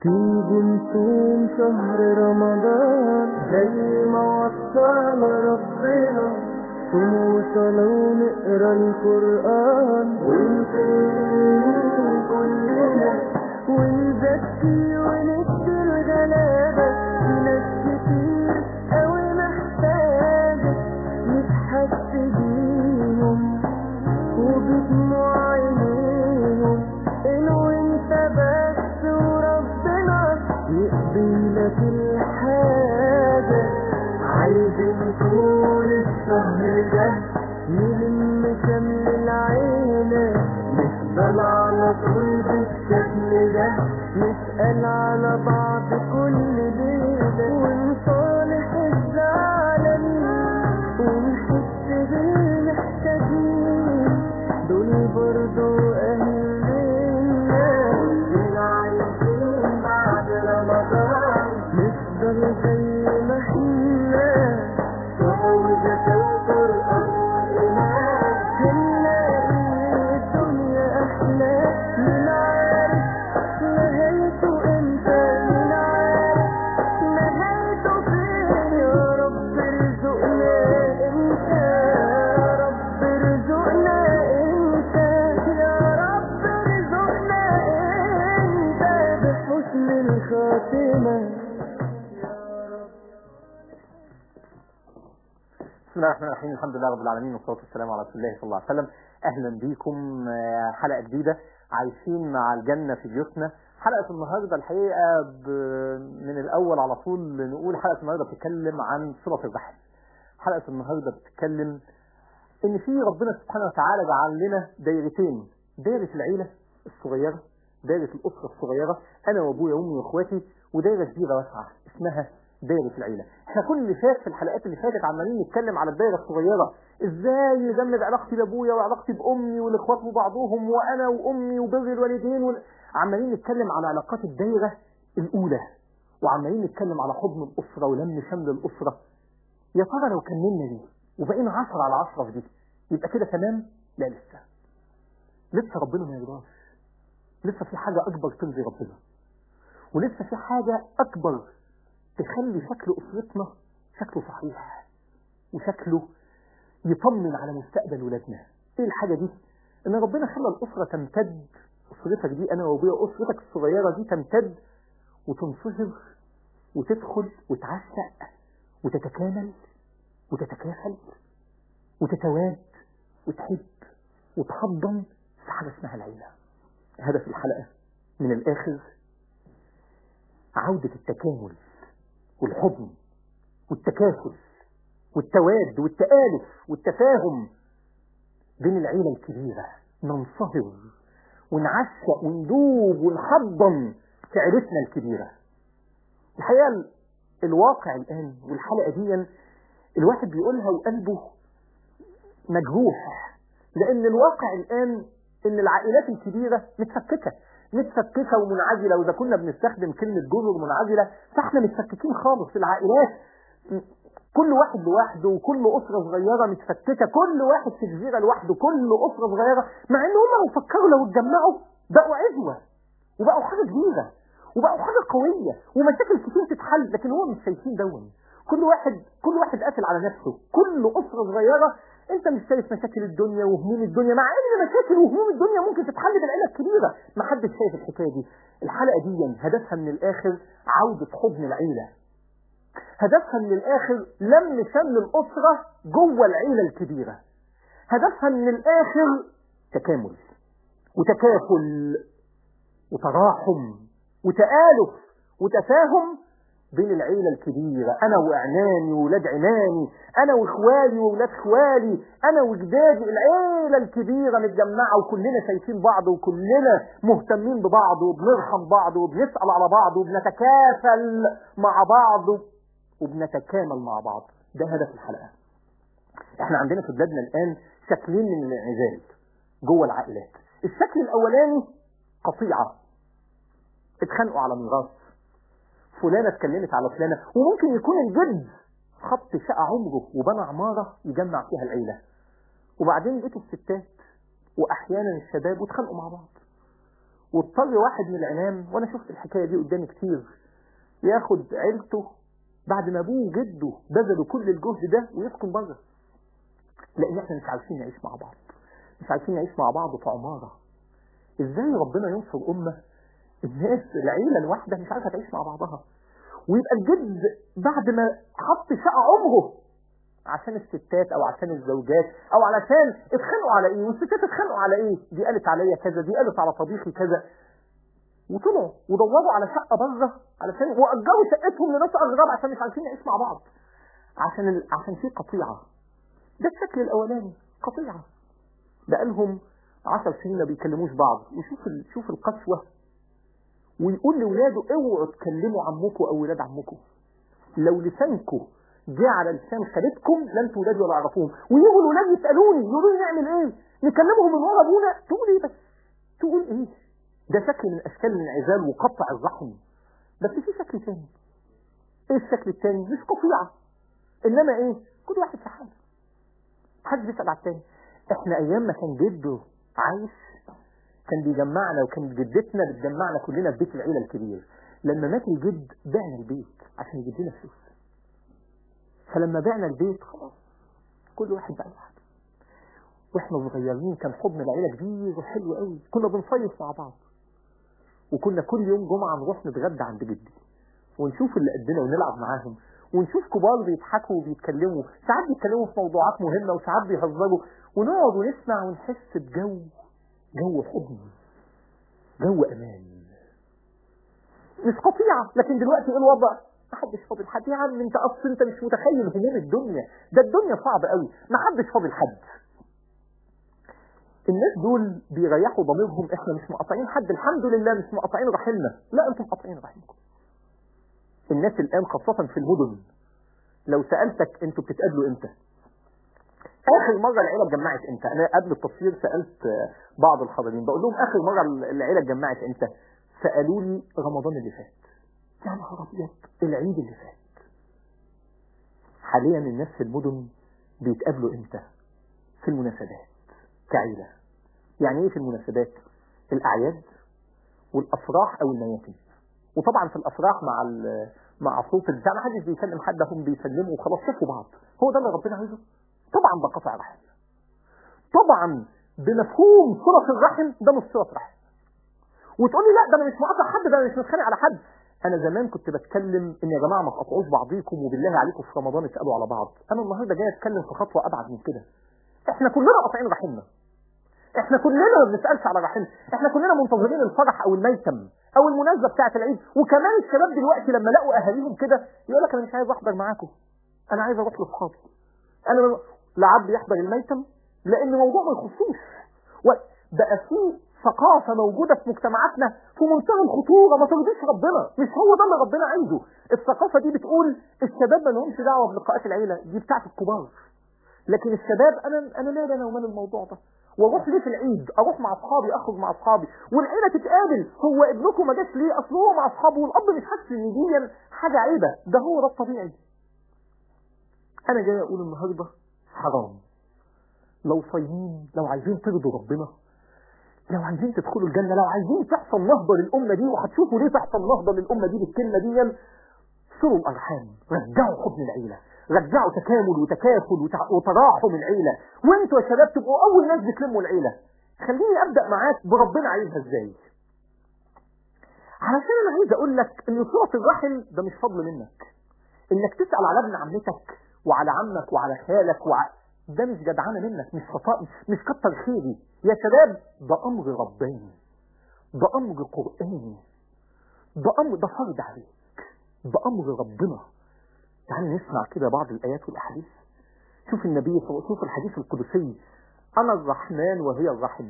تيجي نصوم شهر رمضان زي ما وصانا ربنا صوم وصلاة ونقرا القرآن ونقيم كلنا ونزكي ونكسر غلابة في ناس كتير أوي محتاجة نتحس بيهم وبدموع عينيهم إنه انت بس وربنا يقضي لك الحاجة عايزين طول الشهر ده نلم شمل العيلة نفضل على طول بالشكل ده نسأل على بعض كل ليلة ونصالح الزعلانين ونحس بالمحتاجين دول برضو أهلنا كلنا عايزين بعد رمضان نفضل زي ما احنا شعوذة القرآن والإيمان هنلاقي الدنيا أحلى من عارف نهايته امتى من عارف نهايته فين يا رب ارزقنا انت يا رب ارزقنا انت يا رب ارزقنا انت بحسن الخاتمة بسم الله الرحمن الرحيم الحمد لله رب العالمين والصلاه والسلام على رسول الله صلى الله عليه وسلم اهلا بيكم آه، حلقه جديده عايشين مع الجنه في بيوتنا حلقه النهارده الحقيقه ب... من الاول على طول نقول حلقه النهارده بتتكلم عن صله الرحم حلقه النهارده بتتكلم ان في ربنا سبحانه وتعالى جعل لنا دايرتين دايره العيله الصغيره دايره الاسره الصغيره انا وابويا وامي واخواتي ودايره كبيره واسعه اسمها دايره العيله احنا كل اللي فات في الحلقات اللي فاتت عمالين نتكلم على الدايره الصغيره ازاي نجمد علاقتي بابويا وعلاقتي بامي والاخوات وبعضهم وانا وامي وبر الوالدين وال... عمالين نتكلم على علاقات الدايره الاولى وعمالين نتكلم على حضن الاسره ولم شمل الاسره يا ترى لو كملنا دي وبقينا 10 على 10 في دي يبقى كده تمام لا لسه لسه ربنا ما يرضاش لسه في حاجه اكبر ترضي ربنا ولسه في حاجه اكبر تخلي شكل أسرتنا شكله صحيح وشكله يطمن على مستقبل ولادنا ايه الحاجة دي ان ربنا خلى الأسرة تمتد أسرتك دي أنا وأبويا أسرتك الصغيرة دي تمتد وتنفجر وتدخل وتعشق وتتكامل وتتكافل وتتواد وتحب وتحضن في حاجة اسمها العيلة هدف الحلقة من الآخر عودة التكامل والحضن والتكافل والتواد والتآلف والتفاهم بين العيلة الكبيرة ننصهر ونعشق وندوب ونحضن في عيلتنا الكبيرة الحقيقة ال- الواقع الآن والحلقة دي الواحد بيقولها وقلبه مجروح لأن الواقع الآن إن العائلات الكبيرة متفككة متفككة ومنعزلة وإذا كنا بنستخدم كلمة جزر منعزلة فإحنا متفككين خالص العائلات م- كل واحد لوحده وكل أسرة صغيرة متفككة كل واحد في جزيرة لوحده كل أسرة صغيرة مع إن هم لو فكروا لو اتجمعوا بقوا عزوة وبقوا حاجة كبيرة وبقوا حاجة قوية ومشاكل كتير تتحل لكن هو مش شايفين دون كل واحد كل واحد قافل على نفسه كل أسرة صغيرة انت مش شايف مشاكل الدنيا وهموم الدنيا مع ان مشاكل وهموم الدنيا ممكن تتحل بالعيله الكبيره ما حدش شايف الحكايه دي الحلقه دي هدفها من الاخر عوده حضن العيله هدفها من الاخر لم شمل الاسره جوه العيله الكبيره هدفها من الاخر تكامل وتكافل وتراحم وتآلف وتفاهم بين العيلة الكبيرة أنا وإعمامي وولاد عمامي أنا وإخوالي وولاد إخوالي أنا وجدادي العيلة الكبيرة متجمعة وكلنا شايفين بعض وكلنا مهتمين ببعض وبنرحم بعض وبنسأل على بعض وبنتكافل مع بعض وبنتكامل مع بعض ده هدف الحلقة احنا عندنا في بلادنا الآن شكلين من الانعزال جوه العائلات الشكل الأولاني قطيعة اتخانقوا على ميراث فلانة اتكلمت على فلانة وممكن يكون الجد خط شقة عمره وبنى عمارة يجمع فيها العيلة وبعدين لقيتوا الستات وأحيانا الشباب واتخانقوا مع بعض واضطر واحد من العنام وانا شفت الحكايه دي قدامي كتير ياخد عيلته بعد ما ابوه وجده بذلوا كل الجهد ده ويسكن بره لان احنا مش عارفين نعيش مع بعض مش عارفين نعيش مع بعض في عماره ازاي ربنا ينصر امه الناس العيله الواحده مش عارفه تعيش مع بعضها ويبقى الجد بعد ما حط شقه عمره عشان الستات او عشان الزوجات او علشان اتخانقوا على ايه والستات اتخانقوا على ايه دي قالت عليا كذا دي قالت على طبيخي كذا وطلعوا ودوروا على شقه بره علشان واجروا شقتهم لناس اغراب عشان مش عارفين نعيش مع بعض عشان ال... عشان في قطيعه ده الشكل الاولاني قطيعه بقالهم عشر سنين ما بيكلموش بعض وشوف ال... شوف القسوه ويقول لاولاده اوعوا تكلموا عمكم او ولاد عمكم لو لسانكم جه على لسان خالتكم لا انتوا ولادي ولا اعرفوهم ويجوا الولاد يسالوني يقولوا لي نعمل ايه نكلمهم من ورا ابونا تقول ايه بس تقول ايه ده شكل من اشكال الانعزال وقطع الرحم بس في شكل تاني ايه الشكل التاني مش قطيعه انما ايه كل واحد في حاله محدش بيسال على التاني احنا ايام ما كان جده عايش كان بيجمعنا وكانت جدتنا بتجمعنا كلنا في بيت العيله الكبير لما مات الجد بعنا البيت عشان يجيب لنا فلوس فلما بعنا البيت خلاص كل واحد بقى لوحده واحنا صغيرين كان حضن العيله كبير وحلو قوي كنا بنصيف مع بعض وكنا كل يوم جمعه نروح نتغدى عند جدي ونشوف اللي قدنا ونلعب معاهم ونشوف كبار بيضحكوا وبيتكلموا ساعات بيتكلموا في موضوعات مهمه وساعات بيهزروا ونقعد ونسمع ونحس بجو جو حضن جو امان مش قطيعه لكن دلوقتي ايه الوضع ما حدش فاضل حد يا عم انت اصل انت مش متخيل هموم الدنيا ده الدنيا صعبه قوي ما حدش فاضل حد الناس دول بيريحوا ضميرهم احنا مش مقاطعين حد الحمد لله مش مقاطعين رحمنا لا انتم مقاطعين رحمكم الناس الان خاصه في المدن لو سالتك انتوا بتتقابلوا امتى اخر مره العيله اتجمعت امتى انا قبل التصوير سالت بعض الحاضرين بقول لهم اخر مره العيله اتجمعت امتى سالوا لي رمضان اللي فات يا نهار ابيض العيد اللي فات حاليا الناس في المدن بيتقابلوا امتى في المناسبات كعيلة يعني ايه في المناسبات الاعياد والافراح او المياتم وطبعا في الافراح مع مع صوت البتاع ما حدش بيكلم حد هم بيسلموا وخلاص شافوا بعض هو ده اللي ربنا عايزه طبعا ده قطع رحم طبعا بمفهوم صلة الرحم ده مش صلة رحم وتقول لي لا ده انا مش مقاطع حد ده انا مش متخانق على حد انا زمان كنت بتكلم ان يا جماعه ما تقطعوش بعضيكم وبالله عليكم في رمضان اسالوا على بعض انا النهارده جاي اتكلم في خطوه ابعد من كده احنا كلنا قاطعين رحمنا احنا كلنا ما بنسالش على رحمنا احنا كلنا منتظرين الفرح او الميتم او المناسبه بتاعه العيد وكمان الشباب دلوقتي لما لقوا اهاليهم كده يقول لك انا مش عايز احضر معاكم انا عايز اروح لاصحابي انا لا عبد يحضر الميتم لان الموضوع ما يخصوش بقى في ثقافه موجوده في مجتمعاتنا في منتهى الخطوره ما ترضيش ربنا مش هو ده اللي ربنا عايزه الثقافه دي بتقول الشباب ما لهمش دعوه بلقاءات العيله دي بتاعت الكبار لكن الشباب انا انا مالي انا ومال الموضوع ده واروح ليه في العيد اروح مع اصحابي اخرج مع اصحابي والعيله تتقابل هو ابنكم ما جاش ليه اصل هو مع اصحابه والاب مش حاسس ان دي حاجه عيبه ده هو ده الطبيعي انا جاي اقول النهارده حرام لو صايمين لو عايزين ترضوا ربنا لو عايزين تدخلوا الجنة لو عايزين تحصل نهضة للأمة دي وهتشوفوا ليه تحصل نهضة للأمة دي بالكلمة دي صلوا الأرحام رجعوا حضن العيلة رجعوا تكامل وتكافل وتراحم العيلة وانتوا يا شباب تبقوا أول ناس بتلموا العيلة خليني أبدأ معاك بربنا عايزها ازاي علشان أنا عايز أقول لك إن صلة الرحم ده مش فضل منك إنك تسأل على ابن عمتك وعلى عمك وعلى خالك وعلى ده مش جدعانه منك مش خطأ مش كتر خيري يا شباب ده امر رباني ده امر قراني ده امر ده فرض عليك ده امر ربنا تعالوا نسمع كده بعض الايات والاحاديث شوف النبي صلى الله عليه وسلم شوف الحديث القدسي انا الرحمن وهي الرحم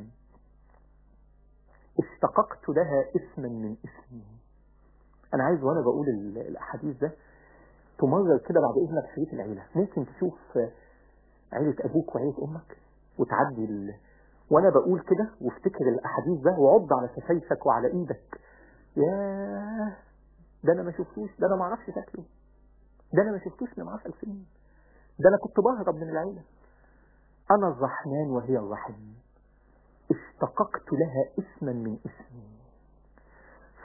اشتققت لها اسما من اسمي انا عايز وانا بقول الاحاديث ده تمرر كده بعد اذنك شريط العيله ممكن تشوف عيلة أبوك وعيلة أمك وتعدي ال... وأنا بقول كده وافتكر الأحاديث ده وعض على شفايفك وعلى إيدك ياه ده أنا ما شفتوش ده أنا ما أعرفش شكله ده أنا ما شفتوش من عشر سنين ده أنا كنت بهرب من العيلة أنا الرحمن وهي الرحيم اشتققت لها اسما من اسمي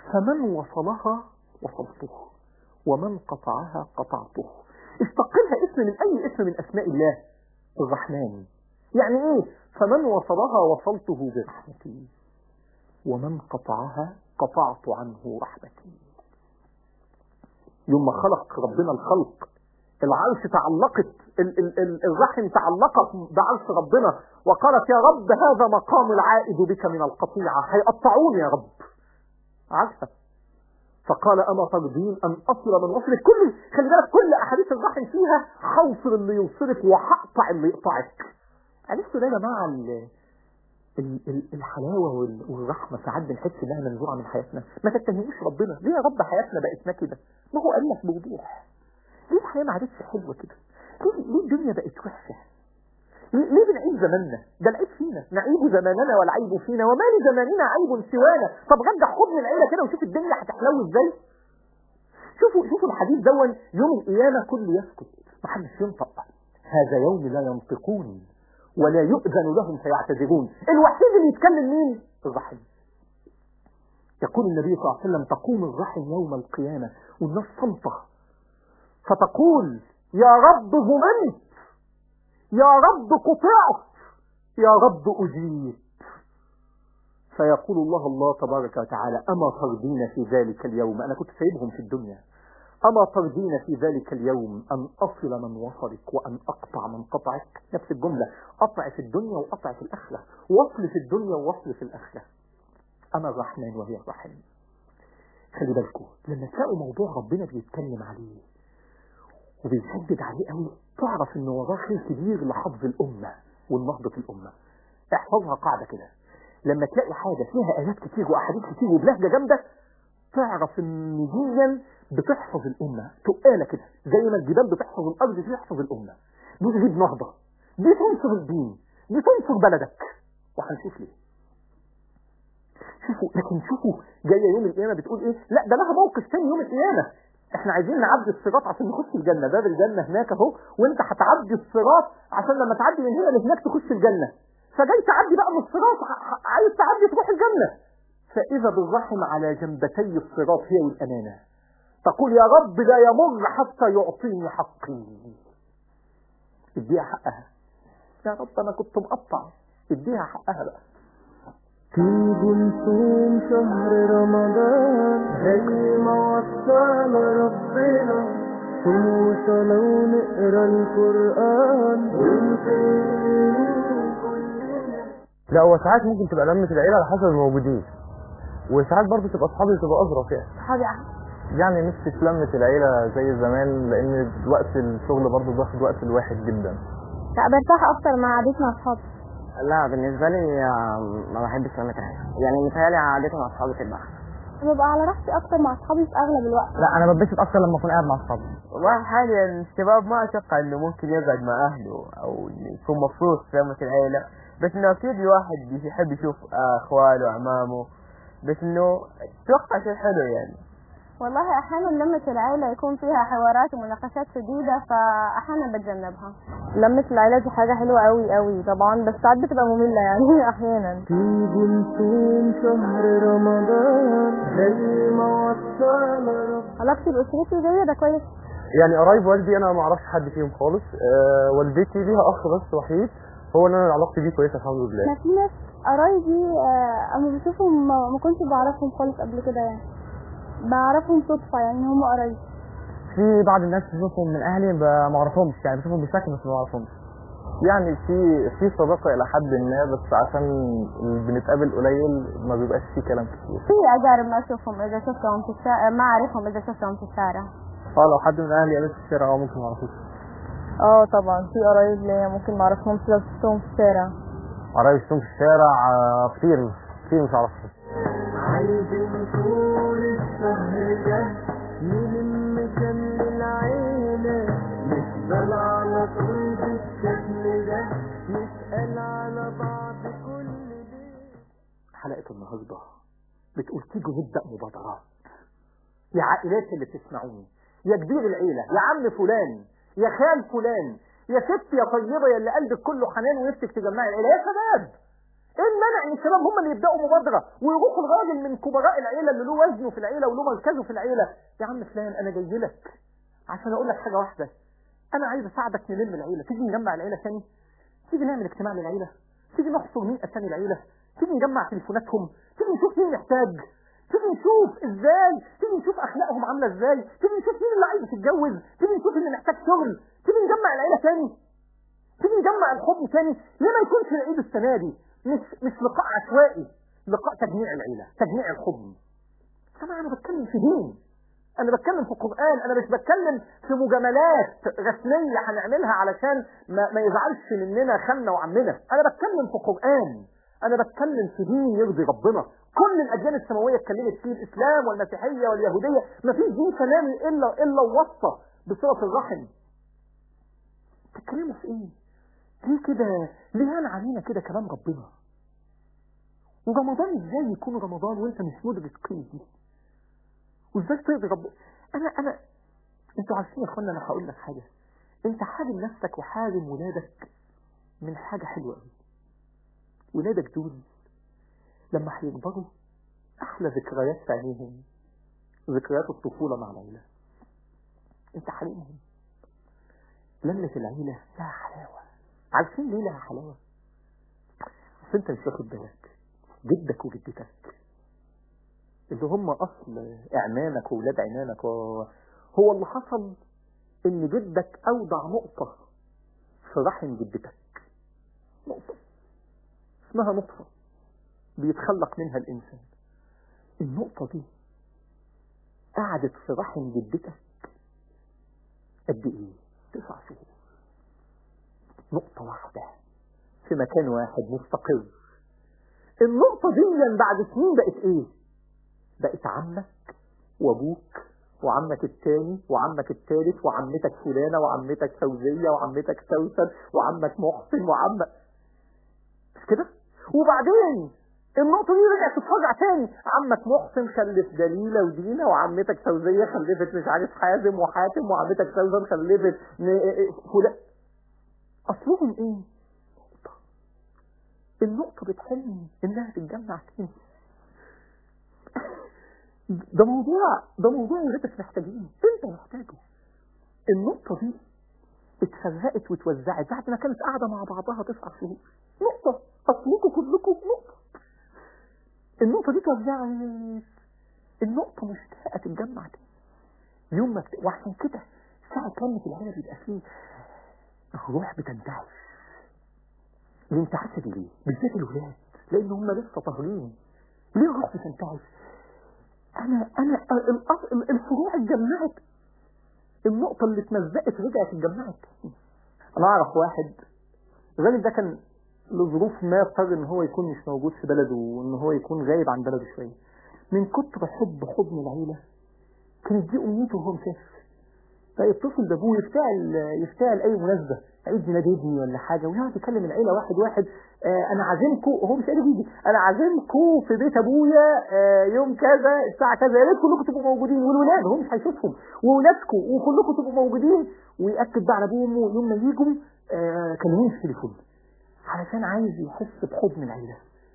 فمن وصلها وصلته ومن قطعها قطعته اشتق لها اسم من أي اسم من أسماء الله الرحمن يعني إيه فمن وصلها وصلته برحمتي ومن قطعها قطعت عنه رحمتي يوم ما خلق ربنا الخلق العرش تعلقت ال ال ال الرحم تعلقت بعرش ربنا وقالت يا رب هذا مقام العائد بك من القطيعة هيقطعوني يا رب عارفة فقال أما ترضين أن أصل من وصلك كل خلي بالك كل أحاديث الرحم فيها حوصل اللي يوصلك وهقطع اللي يقطعك عرفتوا ده يا جماعة ال- ال- ال- الحلاوة وال- والرحمة ساعات بنحس انها منزوعة من حياتنا ما تتهموش ربنا ليه يا رب حياتنا بقتنا كده ما هو قال لك بوضوح ليه الحياة ما عادتش حلوة كده ليه, ليه الدنيا بقت وحشة ليه ليه بنعيب زماننا ده العيب فينا نعيب زماننا والعيب فينا وما لزماننا عيب سوانا طب رجع حضن العيلة كده وشوف الدنيا هتحلو ازاي شوفوا شوفوا الحديث دون يوم القيامة كل يسكت محدش ينطق هذا يوم لا ينطقون ولا يؤذن لهم فيعتذرون الوحيد اللي يتكلم مين الرحم يقول النبي صلى الله عليه وسلم تقوم الرحم يوم القيامة والناس صمتة فتقول يا رب ظلمت يا رب قطعت يا رب أجيب فيقول الله الله تبارك وتعالى أما ترضين في ذلك اليوم أنا كنت سايبهم في الدنيا أما ترضين في ذلك اليوم أن أصل من وصلك وأن أقطع من قطعك نفس الجملة قطع في الدنيا وقطع في الآخرة وصل في الدنيا ووصل في الآخرة أنا الرحمن وهي الرحيم خلي بالكم لما تلاقوا موضوع ربنا بيتكلم عليه وبيشدد عليه قوي تعرف ان وراه خير كبير لحفظ الامه والنهضه الامه احفظها قاعده كده لما تلاقي حاجه فيها ايات كتير واحاديث كتير وبلهجه جامده تعرف ان دي بتحفظ الامه تقاله كده زي ما الجبال بتحفظ الارض دي تحفظ الامه دي تجيب نهضه دي تنصر الدين دي تنصر بلدك وهنشوف ليه شوفوا لكن شوفوا جايه يوم القيامه بتقول ايه لا ده لها موقف تاني يوم القيامه احنا عايزين نعدي الصراط عشان نخش الجنه باب الجنه هناك اهو وانت هتعدي الصراط عشان لما تعدي من هنا لهناك تخش الجنه فجاي تعدي بقى من الصراط ع- ع- عايز تعدي تروح الجنه فاذا بالرحم على جنبتي الصراط هي والامانه تقول يا رب لا يمر حتى يعطيني حقي اديها حقها يا رب انا كنت مقطع اديها حقها بقى تيجوا نصوم شهر رمضان زي ما وصانا ربنا صوم وصلاة ونقرا القرآن ونصلي كلنا لا هو ساعات ممكن تبقى لمة العيلة على حسب الموجودين وساعات برضه تبقى اصحابي تبقى اظرف يعني صحابي أحمد يعني نفسي في لمة العيلة زي زمان لان وقت الشغل برضه بياخد وقت الواحد جدا لا برتاح أكتر مع قعدتي مع أصحابي لا بالنسبة لي آه، ما بحبش لمة العيلة يعني متهيألي قعدتي مع أصحابي تبقى أحسن ببقى على راحتي أكتر مع أصحابي في أغلب الوقت لا انا بتبسط اكتر لما اكون قاعد مع اصحابي والله حاليا الشباب ما أتوقع إنه ممكن يقعد مع أهله أو يكون مبسوط في لمة العيلة بس إنه أكيد الواحد يحب يشوف آه، أخواله وأعمامه بس إنه أتوقع شيء حلو يعني والله أحيانا لمة العيلة يكون فيها حوارات ومناقشات شديدة فأحيانا بتجنبها لمة العيلة دي حاجة حلوة قوي قوي طبعا بس ساعات بتبقى مملة يعني أحيانا تيجوا نصوم شهر رمضان زي ما وصانا ربنا علاقتي بأسرتي جيدة كويس يعني قرايب والدي انا ما اعرفش حد فيهم خالص آه والدتي ليها اخ بس وحيد هو اللي انا علاقتي بيه كويسه الحمد لله أنا في ناس قرايبي آه، أما بشوفهم ما ما كنتش بعرفهم خالص قبل كده يعني بعرفهم صدفة يعني هم قرايبي في بعض الناس بشوفهم من اهلي ب- ما اعرفهمش يعني بشوفهم بالشكل بس ما اعرفهمش يعني في في صداقه الى حد ما بس عشان بنتقابل قليل ما بيبقاش في كلام كتير في أجارب ما أشوفهم إذا شفتهم في الشارع ما أعرفهم إذا شفتهم في الشارع اه لو حد من اهلي قابلت في الشارع اه ممكن ما اعرفوش اه طبعا في قرايب ليا ممكن ما اعرفهمش لو شفتهم في الشارع قرايب شفتهم في الشارع آه، كتير كتير مش عارفهم عايزين طول الشهر ده نلم شمل العيلة نفضل على طول بالشكل ده نسأل على بعض كل ليلة حلقة النهاردة بتقول تيجوا نبدأ مبادرات يا عائلات اللي بتسمعوني يا كبير العيلة يا عم فلان يا خال فلان يا ست يا طيبة يا اللي قلبك كله حنان ونفسك تجمعي العيلة يا شباب ايه المانع ان الشباب هم اللي يبداوا مبادره ويروحوا الراجل من كبراء العيله اللي له وزنه في العيله وله مركزه في العيله يا عم فلان انا جاي لك عشان اقول لك حاجه واحده انا عايز اساعدك نلم العيله تيجي نجمع العيله تاني تيجي نعمل اجتماع للعيله تيجي نحصر مين اسامي العيله تيجي نجمع تليفوناتهم تيجي نشوف مين محتاج تيجي نشوف ازاي تيجي نشوف اخلاقهم عامله ازاي تيجي نشوف مين اللي عايز يتجوز تيجي نشوف اللي محتاج شغل تيجي نجمع العيله تاني تيجي نجمع الحضن تاني ليه ما يكونش العيد السنه دي مش مش لقاء عشوائي لقاء تجميع العيله تجميع الحضن طبعا انا بتكلم في دين انا بتكلم في القرآن انا مش بتكلم في مجاملات رسمية هنعملها علشان ما, ما يزعلش مننا خالنا وعمنا انا بتكلم في قرآن انا بتكلم في دين يرضي ربنا كل الاديان السماوية اتكلمت فيه الاسلام والمسيحية واليهودية ما فيش دين سماوي الا الا ووصى بصلة الرحم تتكلموا في ايه ليه كده ليه انا علينا كده كلام ربنا ورمضان ازاي يكون رمضان وانت مش مدرك قيمة دي وازاي ترضي ربنا انا انا انتوا عارفين يا اخوانا انا هقول لك حاجه انت حارم نفسك وحارم ولادك من حاجه حلوه قوي ولادك دول لما هيكبروا احلى ذكريات في عينيهم ذكريات الطفوله مع العيله انت حارمهم لمة العيلة لها حلاوة عارفين ليه لها حلاوة؟ بس انت مش واخد بالك جدك وجدتك اللي هم أصل إعمامك وولاد عمامك و... هو اللي حصل إن جدك أودع نقطة في رحم جدتك نقطة اسمها نطفة بيتخلق منها الإنسان النقطة دي قعدت في رحم جدتك قد إيه؟ تسع شهور نقطة واحدة في مكان واحد مستقر النقطة دي بعد سنين بقت إيه؟ بقت عمك وابوك وعمك التاني وعمك التالت وعمتك فلانة وعمتك فوزية وعمتك سوسن وعمك محسن وعمك مش كده وبعدين النقطة دي رجعت تتراجع تاني عمك محسن خلف دليلة ودينا وعمتك فوزية خلفت مش عارف حازم وحاتم وعمتك سوسن خلفت فلان اصلهم ايه نقطة النقطة بتحلم انها تتجمع تاني ده موضوع ده موضوع ولادك محتاجينه انت محتاجه النقطة دي اتفرقت واتوزعت بعد ما كانت قاعدة مع بعضها تسع شهور نقطة أصلكم كلكم نقطة النقطة دي اتوزعت النقطة مشتاقة تتجمع تاني يوم ما بت... وعشان كده ساعة لمة العيلة بيبقى فيه الروح بتنتعش الانتعاش دي ليه؟ بالذات الولاد لأن هم لسه طاهرين ليه الروح بتنتعش؟ انا انا الفروع اتجمعت النقطة اللي اتمزقت رجعت اتجمعت انا اعرف واحد الراجل ده كان لظروف ما اضطر ان هو يكون مش موجود في بلده وان هو يكون غايب عن بلده شوية من كتر حب حضن العيلة كانت دي امنيته وهو مسافر فيتصل بابوه يفتعل يفتعل اي مناسبة عيد ميلاد ابني ولا حاجة ويقعد يكلم العيلة واحد واحد آه انا عازمكم وهو مش قادر يجي انا عازمكم في بيت ابويا آه يوم كذا الساعة كذا يا ريت كلكم تبقوا موجودين والولاد هو مش هيشوفهم وولادكم وكلكم تبقوا موجودين ويأكد بقى على ابوه وامه يوم ما يجوا آه كلموني في التليفون علشان عايز يحس بحضن العيلة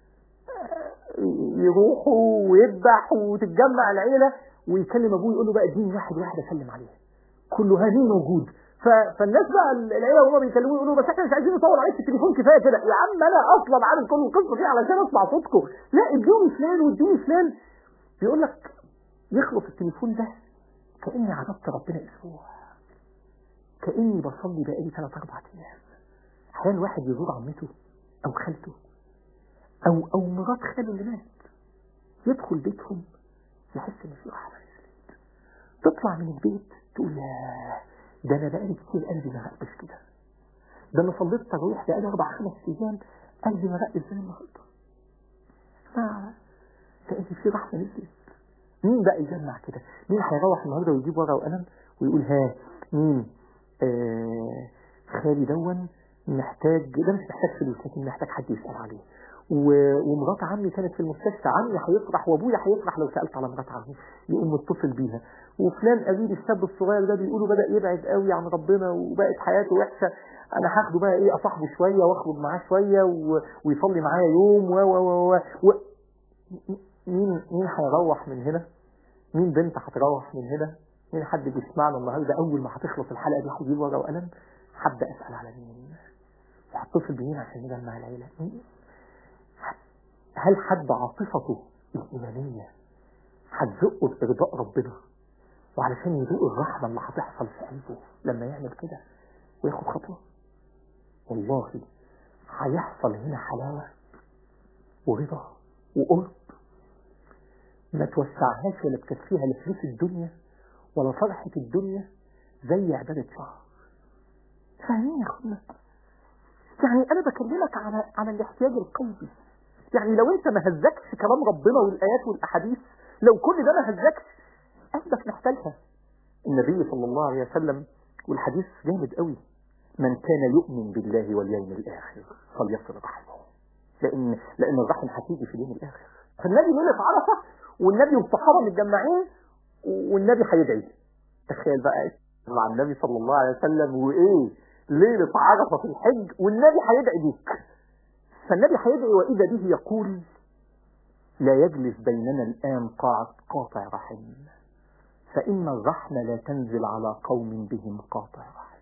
يروحوا ويذبح وتتجمع العيلة ويكلم ابوه يقول له بقى اديني واحد واحد اسلم عليه كله هذه موجود ف... فالناس بقى العيله وهم بيكلموه يقولوا بس احنا مش عايزين نطول عليك في التليفون كفايه كده يا عم انا اصلا عارف كل القصه دي علشان اسمع صوتكم لا ادوني فلان وادوني فلان بيقول لك يخلص التليفون ده كاني عبدت ربنا اسبوع كاني بصلي بقالي ثلاث اربع ايام احيانا واحد يزور عمته او خالته او او مرات خاله اللي مات يدخل بيتهم يحس ان في رحمه نزلت تطلع من البيت تقول يا ده انا بقالي كتير قلبي ما رقش كده ده انا صليت تراويح بقالي اربع خمس ايام قلبي ما رقش زي النهارده ما لان في رحمه نزلت مين بقى يجمع كده مين هيروح النهارده ويجيب ورقه وقلم ويقول ها مين آه خالي دون محتاج ده مش محتاج فلوس لكن محتاج حد يسأل عليه و- ومرات عمي كانت في المستشفى عمي هيفرح وابويا هيفرح لو سالت على مرات عمي يقوم متصل بيها وفلان قريب الشاب الصغير ده بيقولوا بدا يبعد قوي عن ربنا وبقت حياته وحشه انا هاخده بقى ايه اصاحبه شويه واخرج معاه شويه و... ويصلي معايا يوم و و و, و... و... مين مين هيروح من هنا مين بنت هتروح من هنا مين حد بيسمعنا النهارده اول ما هتخلص الحلقه دي هجيب ورقه وقلم هبدا اسال على مين وهتصل بمين عشان نجمع العيله مين؟ هل حد عاطفته الإيمانية هتزقه لإرضاء ربنا وعلشان يذوق الرحمة اللي هتحصل في قلبه لما يعمل كده وياخد خطوة والله هيحصل هنا حلاوة ورضا وقرب ما توسعهاش ولا تكفيها لا فلوس الدنيا ولا فرحة الدنيا زي عبادة شهر فاهمين يا اخوانا يعني انا بكلمك على على الاحتياج القلبي يعني لو انت ما هزكش كلام ربنا والايات والاحاديث لو كل ده ما هزكش قلبك محتاجها النبي صلى الله عليه وسلم والحديث جامد قوي من كان يؤمن بالله واليوم الاخر فليصل رحمه لان لان الرحم هتيجي في اليوم الاخر فالنبي ليله عرفه والنبي والصحابه متجمعين والنبي هيدعي تخيل بقى مع النبي صلى الله عليه وسلم وايه ليله عرفه في الحج والنبي هيدعي بيك فالنبي هيدعي وإذا به يقول لا يجلس بيننا الآن قاعد قاطع رحم فإن الرحمة لا تنزل على قوم بهم قاطع رحم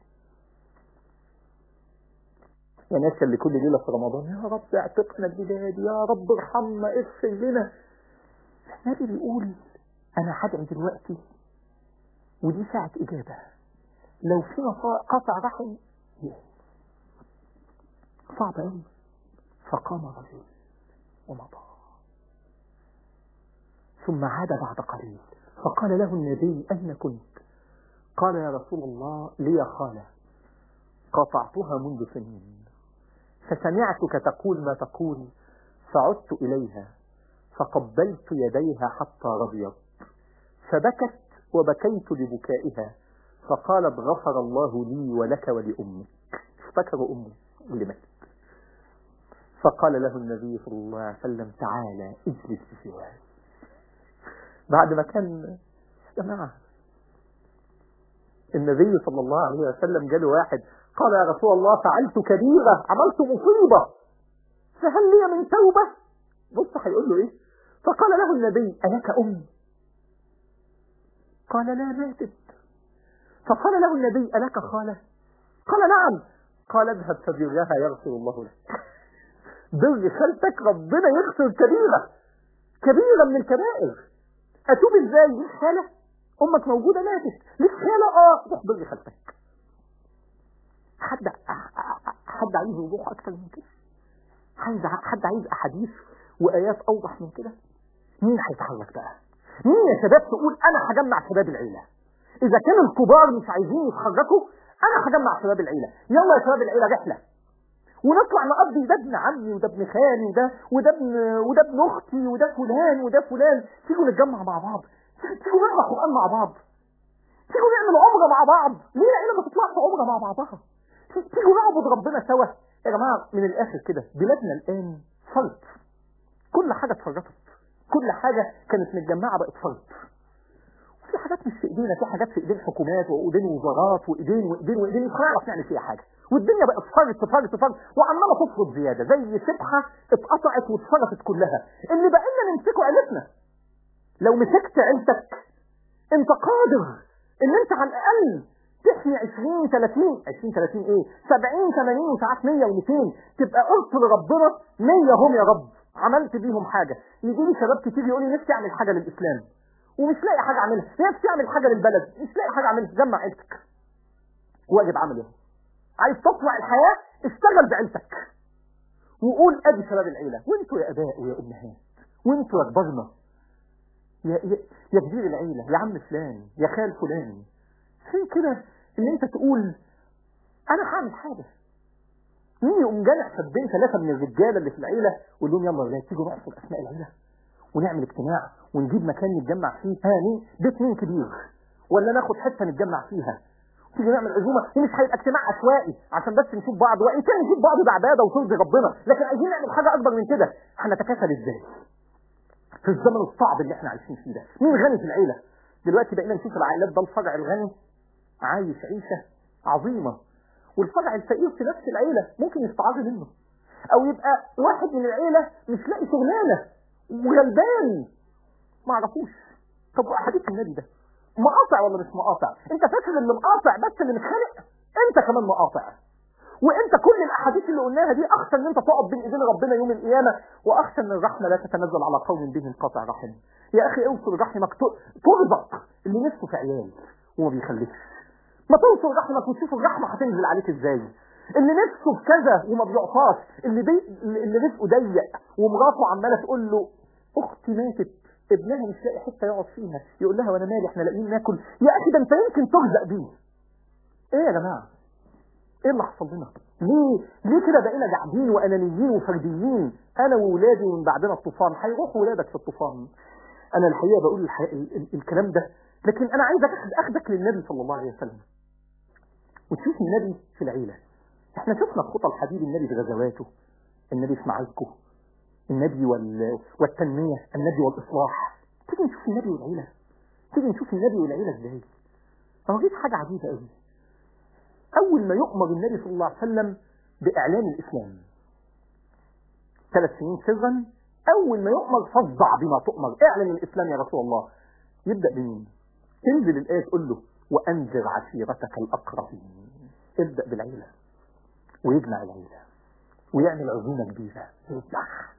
يا ناس اللي كل ليلة في رمضان يا رب اعتقنا البلاد يا رب ارحمنا اغفر لنا النبي بيقول أنا هدعي دلوقتي ودي ساعة إجابة لو فينا قاطع رحم صعب قوي فقام رجل ومضى ثم عاد بعد قليل فقال له النبي أين كنت قال يا رسول الله لي خالة قطعتها منذ سنين فسمعتك تقول ما تقول فعدت إليها فقبلت يديها حتى رضيت فبكت وبكيت لبكائها فقالت غفر الله لي ولك ولأمك افتكروا أمه اللي ماتت فقال له النبي صلى الله عليه وسلم تعالى اجلس بسواي بعد ما كان يا جماعة النبي صلى الله عليه وسلم جاله واحد قال يا رسول الله فعلت كبيرة عملت مصيبة فهل لي من توبة بص هيقول له ايه فقال له النبي ألك أم قال لا ماتت فقال له النبي ألك خالة قال نعم قال اذهب فبرها يغفر الله لك بر خالتك ربنا يغفر كبيرة كبيرة من الكبائر أتوب ازاي ليك خالة أمك موجودة ماتت ليك خالة اه روح بر خالتك حد حد عايز وضوح أكتر من كده عايز حد عايز أحاديث وآيات أوضح من كده مين هيتحرك بقى مين يا شباب تقول أنا هجمع شباب العيلة إذا كان الكبار مش عايزين يتحركوا أنا هجمع شباب العيلة يلا يا شباب العيلة رحلة ونطلع نقضي ده ابن عمي وده ابن خالي وده وده ابن وده ابن اختي وده فلان وده فلان تيجوا نتجمع مع بعض تيجوا نقرا قران مع بعض تيجوا نعمل عمره مع بعض ليه العيله ما تطلعش عمره مع بعضها تيجوا نعبد ربنا سوا يا جماعه من الاخر كده بلادنا الان فرد كل حاجه اتفرطت كل حاجه كانت متجمعه بقت فرد في حاجات مش في ايدينا في حاجات في ايدين حكومات وايدين وزارات وايدين وايدين وايدين مش هنعرف نعمل فيها حاجه والدنيا بقت فرط فرط فرط وعماله تفرط زياده زي سبحه اتقطعت واتفرطت كلها اللي بقينا نمسكه عيلتنا لو مسكت عيلتك انت قادر ان انت على الاقل تحمي 20 30 20 30 ايه 70 80 وساعات 100 و200 تبقى قلت لربنا 100 هم يا رب عملت بيهم حاجه يجي لي شباب كتير يقول لي نفسي اعمل حاجه للاسلام ومش لاقي حاجه اعملها نفسي اعمل حاجه للبلد مش لاقي حاجه اعملها جمع عيلتك واجب عمل ايه عايز تطلع الحياة اشتغل بعيلتك وقول ادي شباب العيلة وانتوا يا اباء ويا امهات وانتوا يا كبرنا يا, يا, يا كبير العيلة يا عم فلان يا خال فلان فين كده ان انت تقول انا هعمل حاجة مين يقوم جامع شابين ثلاثة من الرجالة اللي في العيلة ويقول لهم يلا لا تيجوا نحصل اسماء العيلة ونعمل اجتماع ونجيب مكان نتجمع فيه ها مين بيت مين كبير ولا ناخد حتة نتجمع فيها تيجي نعمل عزومه ومش هيبقى اجتماع عشوائي عشان بس نشوف بعض وان كان نشوف بعض ده عباده وترضي ربنا لكن عايزين نعمل حاجه اكبر من كده هنتكاسل ازاي في الزمن الصعب اللي احنا عايشين فيه ده مين غني في العيله دلوقتي بقينا نشوف العائلات ده الفرع الغني عايش عيشه عظيمه والفرع الفقير في نفس العيله ممكن يستعاذ منه او يبقى واحد من العيله مش لاقي شغلانه وغلبان ما عرفوش طب حديث النبي ده مقاطع ولا مش مقاطع انت فاكر اللي مقاطع بس اللي متخانق انت كمان مقاطع وانت كل الاحاديث اللي قلناها دي اخشى ان انت تقف بين ايدين ربنا يوم القيامه واخشى ان الرحمه لا تتنزل على قوم بهم قاطع رحم يا اخي اوصل رحمك ت- ترزق اللي نفسه في عيال وما بيخلفش ما توصل رحمك وتشوف الرحمه هتنزل عليك ازاي اللي نفسه في كذا وما بيعطاش اللي بي... اللي رزقه ضيق ومراته عماله تقول له اختي ماتت ابنها مش لاقي حته يقعد فيها يقول لها وانا مالي احنا لاقيين ناكل يا اخي ده انت يمكن ترزق بيه ايه يا جماعه ايه اللي حصل لنا ليه ليه كده بقينا قاعدين وانانيين وفرديين انا وولادي ومن بعدنا الطوفان هيروح ولادك في الطوفان انا الحقيقه بقول الح... ال... ال... الكلام ده لكن انا عايز أخد- اخدك للنبي صلى الله عليه وسلم وتشوف النبي في العيله احنا شفنا في خطى الحبيب النبي في غزواته النبي في معاركه النبي وال... والتنميه النبي والاصلاح تيجي نشوف النبي والعيله تيجي نشوف النبي والعيله ازاي اوريك حاجه عجيبه قوي أول ما يؤمر النبي صلى الله عليه وسلم بإعلان الإسلام ثلاث سنين سرا أول ما يؤمر فاصدع بما تؤمر اعلن الإسلام يا رسول الله يبدأ بمين؟ تنزل الآية تقول له وأنذر عشيرتك الأقربين ابدأ بالعيلة ويجمع العيلة ويعمل عزومة كبيرة يذبح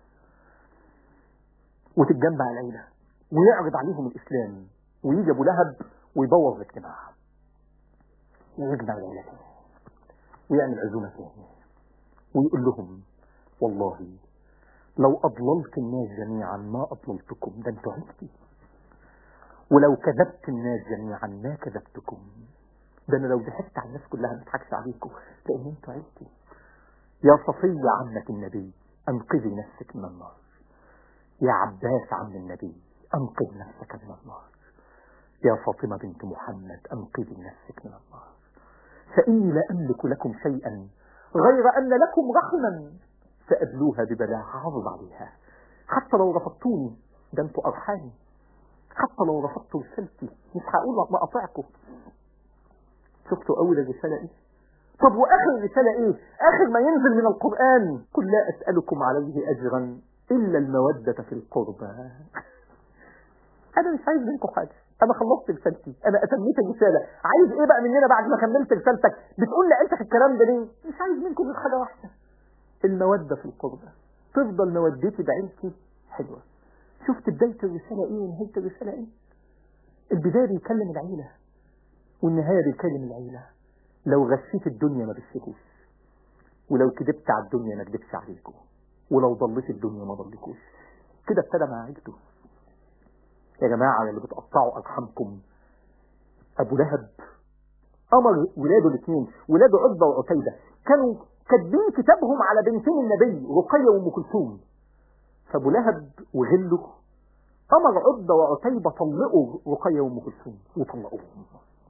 وتتجمع العيلة ويعرض عليهم الإسلام ويجي أبو لهب ويبوظ الاجتماع ويجمع العيلة تاني ويعمل عزومة تاني ويقول لهم والله لو أضللت الناس جميعا ما أضللتكم ده انتوا عيلتي ولو كذبت الناس جميعا ما كذبتكم ده انا لو ضحكت على الناس كلها ما اضحكش عليكم لان انتوا عيلتي يا صفية عمة النبي انقذي نفسك من النار يا عباس عم النبي انقذ نفسك من النار يا فاطمة بنت محمد انقذي نفسك من النار فإني لا أملك لكم شيئا غير أن لكم رحما فأبلوها ببلاء حافظ عليها حتى لو رفضتوني ده انتوا أرحامي حتى لو رفضتوا رسالتي مش هقول ما أطيعكم شفتوا أول الرسالة إيه طب وآخر الرسالة إيه آخر ما ينزل من القرآن قل لا أسألكم عليه أجرا إلا المودة في القربى أنا مش عايز منكم حاجة أنا خلصت رسالتي أنا أتميت الرسالة عايز إيه بقى مننا بعد ما كملت رسالتك بتقول لي أنت في الكلام ده ليه مش عايز منكم غير حاجة واحدة المودة في القربى تفضل مودتي بعيلتي حلوة شفت بداية الرسالة إيه ونهاية الرسالة إيه البداية بيكلم العيلة والنهاية بيكلم العيلة لو غشيت الدنيا ما بشكوش ولو كذبت على الدنيا ما كذبش عليكم ولو ضليت الدنيا ما ضلكوش كده ابتدى مع عيلته يا جماعة اللي بتقطعوا أرحامكم أبو لهب أمر ولاده الاثنين ولاده عتبة وعتيبة كانوا كاتبين كتابهم على بنتين النبي رقية وأم كلثوم فأبو لهب وغله أمر عتبة وعتيبة طلقوا رقية وأم كلثوم وطلقوهم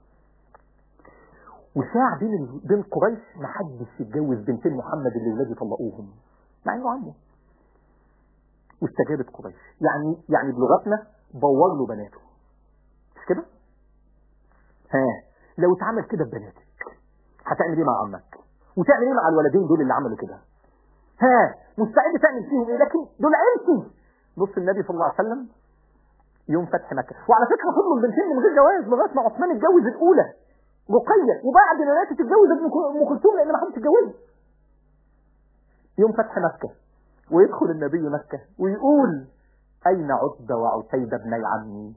وساع بين بين قريش ما حدش يتجوز بنتين محمد اللي ولاده طلقوهم مع انه عمه واستجابت قريش يعني يعني بلغتنا بور له بناته مش كده؟ ها لو اتعمل كده ببناتك هتعمل ايه مع عمك؟ وتعمل ايه مع الولدين دول اللي عملوا كده؟ ها مستعد تعمل فيهم ايه؟ لكن دول عيلتي بص النبي صلى الله عليه وسلم يوم فتح مكة وعلى فكرة فضلوا البنتين من غير جواز لغاية ما عثمان اتجوز الأولى رقية وبعد ما ماتت اتجوز ابن ام كلثوم لأن ما حدش اتجوزها يوم فتح مكة ويدخل النبي مكة ويقول أين عتبة وعتيبة ابني عمي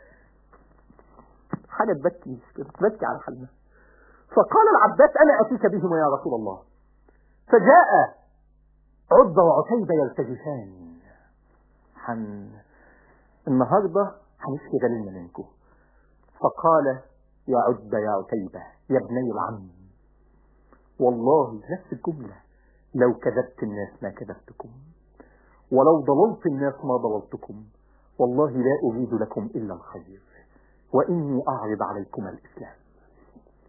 حاجة تبكي مش كده تبكي على حالنا فقال العباس أنا أتيك بهما يا رسول الله فجاء عتبة وعتيبة يلتجفان حن النهاردة هنشكي غليلنا منكم فقال يا عتبة يا عتيبة يا ابني العم والله نفس الجملة لو كذبت الناس ما كذبتكم ولو ضللت الناس ما ضللتكم والله لا أريد لكم إلا الخير وإني أعرض عليكم الإسلام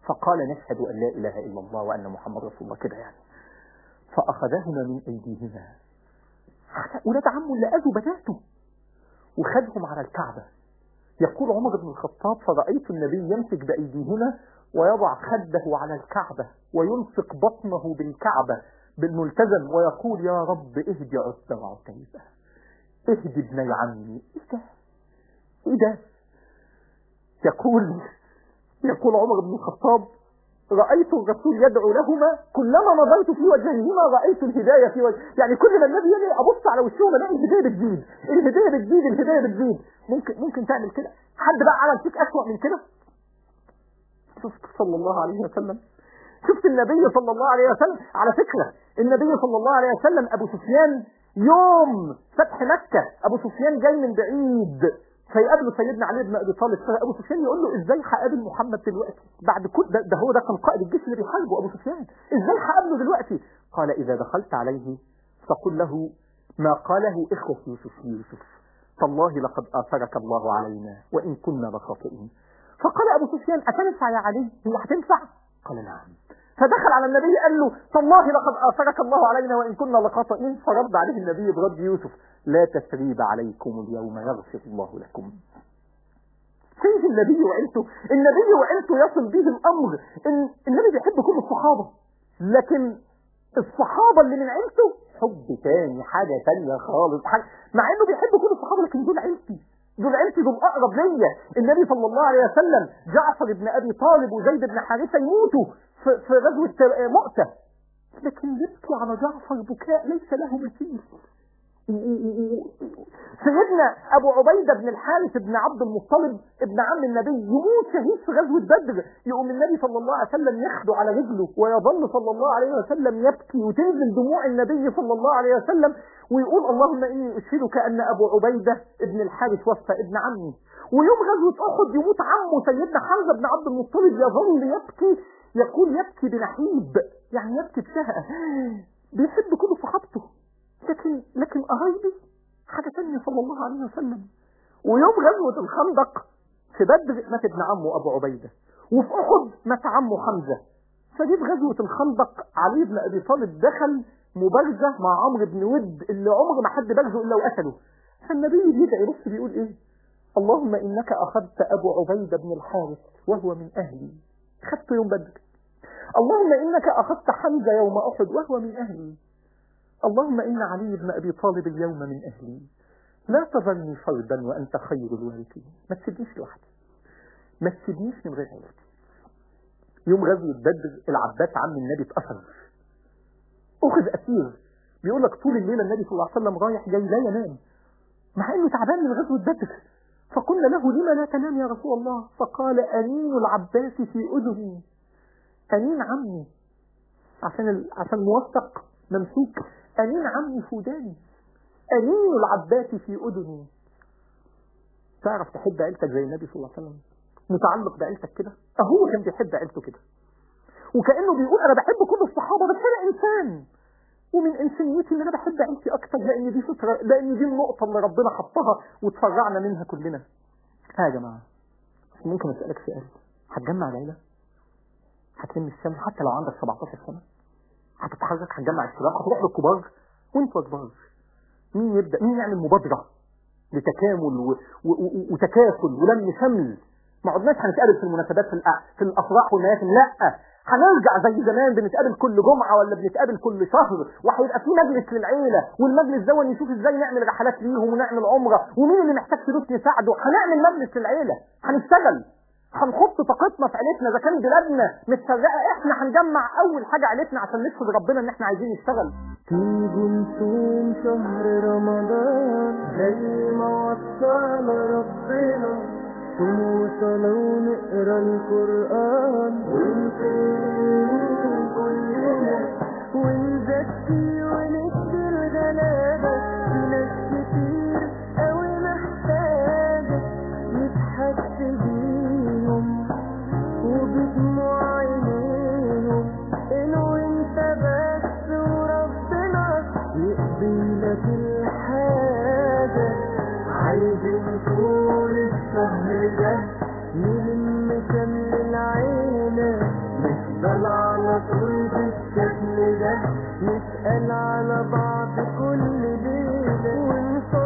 فقال نشهد أن لا إله إلا الله وأن محمد رسول الله كده يعني فأخذهما من أيديهما ولاد عمه اللي أذوا بناته وخدهم على الكعبة يقول عمر بن الخطاب فرأيت النبي يمسك بأيديهما ويضع خده على الكعبة ويلصق بطنه بالكعبة بالملتزم ويقول يا رب اهدي عتبة وعتيبة اهدي ابني عمي ايه ده ايه ده يقول يقول عمر بن الخطاب رأيت الرسول يدعو لهما كلما نظرت في وجههما رأيت الهداية في وجه يعني كل ما النبي يجي أبص على وشهم الاقي الهداية بتزيد الهداية بتزيد الهداية بتزيد ممكن ممكن تعمل كده حد بقى عمل فيك أسوأ من كده شفت صلى الله عليه وسلم شفت النبي صلى الله عليه وسلم على فكرة النبي صلى الله عليه وسلم أبو سفيان يوم فتح مكة أبو سفيان جاي من بعيد فيقابله سيدنا علي بن ابي طالب ابو سفيان يقول له ازاي هقابل محمد دلوقتي بعد كل ده, ده هو ده كان قائد الجيش اللي بيحاربه ابو سفيان ازاي هقابله دلوقتي قال اذا دخلت عليه فقل له ما قاله اخوه يوسف يوسف تالله لقد اثرك الله علينا وان كنا لخاطئين فقال ابو سفيان اتنفع يا علي هي هتنفع قال نعم فدخل على النبي قال له تالله لقد آثرك الله علينا وإن كنا لخاطئين فرد عليه النبي برد يوسف لا تثريب عليكم اليوم يغفر الله لكم فين النبي وعيلته النبي وعيلته يصل به الأمر إن النبي بيحب كل الصحابة لكن الصحابة اللي من عيلته حب تاني حاجة تانية خالص حاجة مع انه بيحب كل الصحابة لكن دول عيلتي دول عيلتي دول اقرب ليا النبي صلى الله عليه وسلم جعفر بن ابي طالب وزيد بن حارثة يموتوا في في غزوة مؤتة لكن يبكي على جعفر بكاء ليس له مثيل سيدنا ابو عبيدة بن الحارث بن عبد المطلب ابن عم النبي يموت شهيد في غزوة بدر يقوم النبي صلى الله عليه وسلم يخدو على رجله ويظل صلى الله عليه وسلم يبكي وتنزل دموع النبي صلى الله عليه وسلم ويقول اللهم اني اشهدك ان ابو عبيدة ابن الحارث وفى ابن عمي ويوم غزوة احد يموت عمه سيدنا حمزة بن عبد المطلب يظل يبكي يقول يبكي بنحيب يعني يبكي بشهقة بيحب كل صحابته لكن لكن قرايبي حاجة تانية صلى الله عليه وسلم ويوم غزوة الخندق في بدر مات ابن عمه أبو عبيدة وفي أحد مات عمه حمزة فجيت غزوة الخندق علي بن أبي طالب دخل مبارزة مع عمرو بن ود اللي عمر ما حد بارزه إلا وقتله فالنبي بيدعي بص بيقول إيه اللهم إنك أخذت أبو عبيدة بن الحارث وهو من أهلي خدته يوم بدر اللهم إنك أخذت حمزة يوم أحد وهو من أهلي اللهم إن علي بن أبي طالب اليوم من أهلي لا تظني فردا وأنت خير الوارثين ما تسيبنيش لوحدي ما تسيبنيش من غير عيلتي يوم غزوة بدر العباس عم النبي اتأثر أخذ أسير بيقول لك طول الليلة النبي صلى الله عليه وسلم رايح جاي لا ينام مع إنه تعبان من غزوة بدر فقلنا له لما لا تنام يا رسول الله فقال أنين العباس في أذني أنين عمي عشان ال... عشان موثق ممسوك أنين عمي في وداني أنين العباس في أذني تعرف تحب عيلتك زي النبي صلى الله عليه وسلم متعلق بعيلتك كده أهو كان بيحب عيلته كده وكأنه بيقول أنا بحب كل الصحابة بس أنا إنسان ومن إنسانيتي إن أنا بحب عيلتي أكتر لأن دي فطرة لأن دي النقطة اللي ربنا حطها وتفرعنا منها كلنا ها يا جماعة ممكن أسألك سؤال هتجمع العيلة هتلم الشمل حتى لو عندك 17 سنة هتتحرك هتجمع الشباب هتروح للكبار وانتوا كبار مين يبدأ مين يعمل مبادرة لتكامل و... و... و... وتكافل ولم شمل ما عدناش هنتقابل في المناسبات في, الأ... في الافراح والمياسم لا هنرجع زي زمان بنتقابل كل جمعة ولا بنتقابل كل شهر وهيبقى في مجلس للعيلة والمجلس ده نشوف ازاي نعمل رحلات ليهم ونعمل عمرة ومين اللي محتاج فلوس نساعده هنعمل مجلس للعيلة هنشتغل هنحط طاقتنا في عيلتنا اذا كان بلادنا متفرقه احنا هنجمع اول حاجه عيلتنا عشان نشهد ربنا ان احنا عايزين نشتغل تيجوا نصوم شهر رمضان زي ما وصانا ربنا صوم وصلاة ونقرا القرآن ونقيم كلنا ونزكي وندي الغلابة في ناس كتير أوي محتاجة نضحك بيهم وبدموع عينيهم إنه انت بس وربنا يقضي لك الحاجة عايزين طول الشهر ده نلم شمل العيلة نفضل على طول بالشكل ده نسأل على بعض كل ليلة ونصلي